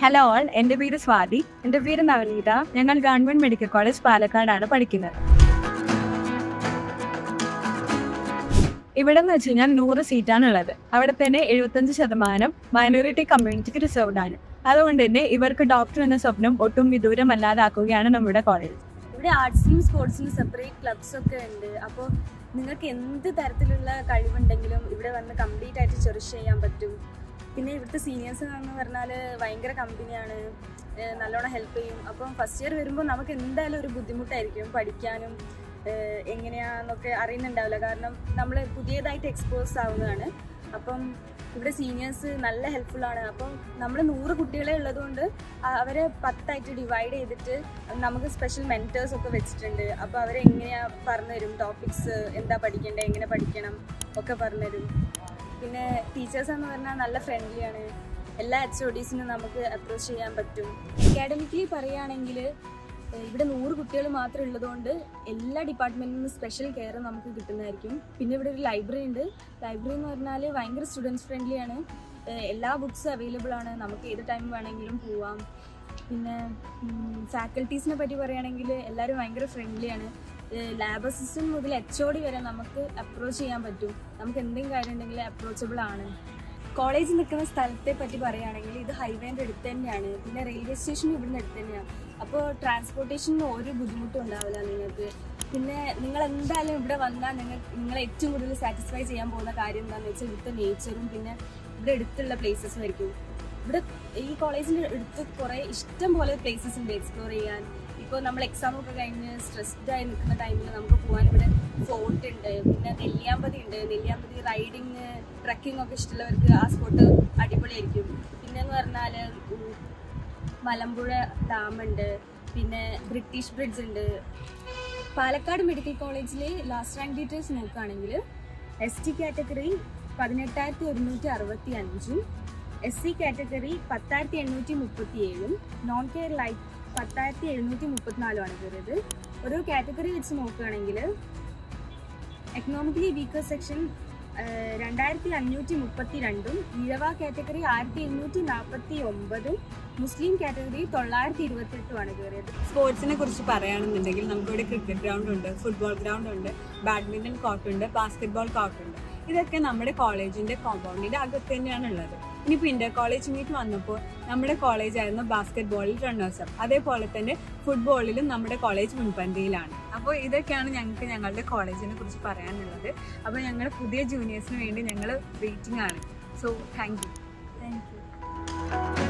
hello all എൻ്റെ പേര് സ്വാതി എൻ്റെ പേര് നവനീത ഞങ്ങൾ ഗവൺമെന്റ് മെഡിക്കൽ കോളേജ് പാലക്കാടാണ് പഠിക്കുന്നത് ഇവിടെ എന്ന് വെച്ച് കഴിഞ്ഞാൽ നൂറ് സീറ്റാണ് ഉള്ളത് അവിടെ തന്നെ എഴുപത്തഞ്ച് ശതമാനം മൈനോറിറ്റി കമ്മ്യൂണിറ്റിക്ക് റിസർവ്ഡ് ആണ് അതുകൊണ്ട് തന്നെ ഇവർക്ക് ഡോക്ടർ എന്ന സ്വപ്നം ഒട്ടും വിദൂരമല്ലാതാക്കുകയാണ് നമ്മുടെ കോളേജ് ഇവിടെ ആർട്സിനും സ്പോർട്സിനും സെപ്പറേറ്റ് ക്ലബ്സ് ഒക്കെ ഉണ്ട് അപ്പോൾ നിങ്ങൾക്ക് എന്ത് തരത്തിലുള്ള കഴിവുണ്ടെങ്കിലും ഇവിടെ വന്ന് കംപ്ലീറ്റ് ആയിട്ട് ചെറിഷ് ചെയ്യാൻ പറ്റും പിന്നെ ഇവിടുത്തെ സീനിയേഴ്സ് എന്ന് പറഞ്ഞാൽ ഭയങ്കര കമ്പനിയാണ് ഏഹ് നല്ലോണം ഹെൽപ്പ് ചെയ്യും അപ്പം ഫസ്റ്റ് ഇയർ വരുമ്പോൾ നമുക്ക് എന്തായാലും ഒരു ബുദ്ധിമുട്ടായിരിക്കും പഠിക്കാനും ഏഹ് എങ്ങനെയാന്നൊക്കെ അറിയുന്നുണ്ടാവില്ല കാരണം നമ്മൾ പുതിയതായിട്ട് എക്സ്പോസ് ആവുന്നതാണ് അപ്പം ഇവിടെ സീനിയേഴ്സ് നല്ല ഹെൽപ്ഫുൾ ആണ് അപ്പം നമ്മൾ നൂറ് കുട്ടികളെ ഉള്ളതുകൊണ്ട് അ- അവരെ പത്തായിട്ട് ഡിവൈഡ് ചെയ്തിട്ട് നമുക്ക് സ്പെഷ്യൽ മെൻറ്റേഴ്സ് ഒക്കെ വെച്ചിട്ടുണ്ട് അപ്പോൾ അവരെ എങ്ങനെയാ പറഞ്ഞുതരും ടോപ്പിക്സ് എന്താ പഠിക്കേണ്ടത് എങ്ങനെ പഠിക്കണം ഒക്കെ പറഞ്ഞുതരും പിന്നെ ടീച്ചേഴ്സ് എന്ന് പറഞ്ഞാൽ നല്ല ഫ്രണ്ട്ലിയാണ് എല്ലാ എച്ച് ഒ ഡീസിനും നമുക്ക് അപ്രോച്ച് ചെയ്യാൻ പറ്റും അക്കാഡമിക്കലി പറയുകയാണെങ്കിൽ ഇവിടെ നൂറ് കുട്ടികൾ മാത്രം ഉള്ളതുകൊണ്ട് എല്ലാ ഡിപ്പാർട്ട്മെന്റിൽ നിന്നും സ്പെഷ്യൽ കെയർ നമുക്ക് കിട്ടുന്നതായിരിക്കും പിന്നെ ഇവിടെ ഒരു ലൈബ്രറി ഉണ്ട് ലൈബ്രറി എന്ന് പറഞ്ഞാൽ ഭയങ്കര സ്റ്റുഡൻസ് ഫ്രണ്ട്ലി ആണ് ഏഹ് എല്ലാ ബുക്സ് അവൈലബിൾ ആണ് നമുക്ക് ഏത് ടൈം വേണമെങ്കിലും പോവാം പിന്നെ ഫാക്കൽറ്റീസിനെ പറ്റി പറയുകയാണെങ്കിൽ എല്ലാവരും ഭയങ്കര ഫ്രണ്ട്ലി ആണ് ലാബ് അസിസ്റ്റന്റ് മുതൽ എച്ച് ഒ ഡി വരെ നമുക്ക് അപ്രോച്ച് ചെയ്യാൻ പറ്റും നമുക്ക് എന്തെങ്കിലും കാര്യം ഉണ്ടെങ്കിൽ അപ്രോച്ചബിൾ ആണ് കോളേജ് നിൽക്കുന്ന സ്ഥലത്തെ പറ്റി പറയുകയാണെങ്കിൽ ഇത് ഹൈവേൻ്റെ അടുത്ത് തന്നെയാണ് പിന്നെ റെയിൽവേ സ്റ്റേഷൻ ഇവിടുന്ന് അടുത്ത് തന്നെയാണ് അപ്പോൾ ട്രാൻസ്പോർട്ടേഷന് ഒരു ബുദ്ധിമുട്ടും ഉണ്ടാവില്ല നിങ്ങൾക്ക് പിന്നെ നിങ്ങൾ എന്തായാലും ഇവിടെ വന്നാൽ നിങ്ങൾ നിങ്ങളെ ഏറ്റവും കൂടുതൽ സാറ്റിസ്ഫൈ ചെയ്യാൻ പോകുന്ന കാര്യം എന്താണെന്ന് വെച്ചാൽ ഇവിടുത്തെ നേച്ചറും പിന്നെ ഇവിടെ അടുത്തുള്ള പ്ലേസസും ആയിരിക്കും ഇവിടെ ഈ കോളേജിൻ്റെ അടുത്ത് കുറേ ഇഷ്ടം പോലെ പ്ലേസസ് ഉണ്ട് എക്സ്പ്ലോർ ചെയ്യാൻ ഇപ്പോൾ നമ്മൾ എക്സാം ഒക്കെ കഴിഞ്ഞ് സ്ട്രെസ്ഡ് ആയി നിൽക്കുന്ന ടൈമിൽ നമുക്ക് പോകാൻ ഇവിടെ ഫോർട്ട് ഉണ്ട് പിന്നെ നെല്ലിയാമ്പതി ഉണ്ട് നെല്ലിയാമ്പതി റൈഡിങ് ട്രക്കിംഗ് ഒക്കെ ഇഷ്ടമുള്ളവർക്ക് ആ സ്പോട്ട് അടിപൊളിയായിരിക്കും പിന്നെ എന്ന് പറഞ്ഞാൽ മലമ്പുഴ ഡാമുണ്ട് പിന്നെ ബ്രിട്ടീഷ് ബ്രിഡ്ജ് ഉണ്ട് പാലക്കാട് മെഡിക്കൽ കോളേജിൽ ലാസ്റ്റ് റാങ്ക് ഡീറ്റെയിൽസ് നോക്കുകയാണെങ്കിൽ എസ് ടി കാറ്റഗറി പതിനെട്ടായിരത്തി ഒരുന്നൂറ്റി അറുപത്തി അഞ്ചും എസ് സി കാറ്റഗറി പത്തായിരത്തി എണ്ണൂറ്റി മുപ്പത്തി ഏഴും നോൺ കെയർ ലൈറ്റ് പത്തായിരത്തി എഴുന്നൂറ്റി മുപ്പത്തിനാലുമാണ് കയറിയത് ഓരോ കാറ്റഗറി വെച്ച് നോക്കുകയാണെങ്കിൽ എക്കണോമിക്കലി വീക്കർ സെക്ഷൻ രണ്ടായിരത്തി അഞ്ഞൂറ്റി മുപ്പത്തി രണ്ടും ഈഴവ കാറ്റഗറി ആയിരത്തി എണ്ണൂറ്റി നാൽപ്പത്തി ഒമ്പതും മുസ്ലിം കാറ്റഗറി തൊള്ളായിരത്തി ഇരുപത്തെട്ടുമാണ് കയറിയത് സ്പോർട്സിനെ കുറിച്ച് പറയുകയാണെന്നുണ്ടെങ്കിൽ നമുക്കിവിടെ ക്രിക്കറ്റ് ഗ്രൗണ്ട് ഉണ്ട് ഫുട്ബോൾ ഗ്രൗണ്ട് ഉണ്ട് ബാഡ്മിന്റൺ കോർട്ട് ഉണ്ട് ബാസ്കറ്റ്ബോൾ കോർട്ട് ഉണ്ട് ഇതൊക്കെ നമ്മുടെ കോളേജിന്റെ കോമ്പൗണ്ടിന്റെ അകത്ത് തന്നെയാണ് ഉള്ളത് ഇനിയിപ്പോൾ ഇന്റർ കോളേജ് മീറ്റ് വന്നപ്പോൾ നമ്മുടെ കോളേജ് ആയിരുന്നു ബാസ്കറ്റ് ബോളിൽ റണ്ണേഴ്സ് അപ്പ് അതേപോലെ തന്നെ ഫുട്ബോളിലും നമ്മുടെ കോളേജ് മുൻപന്തിയിലാണ് അപ്പോൾ ഇതൊക്കെയാണ് ഞങ്ങൾക്ക് ഞങ്ങളുടെ കോളേജിനെ കുറിച്ച് പറയാനുള്ളത് അപ്പോൾ ഞങ്ങൾ പുതിയ ജൂനിയേഴ്സിന് വേണ്ടി ഞങ്ങൾ വെയിറ്റിംഗ് ആണ് so thank you thank U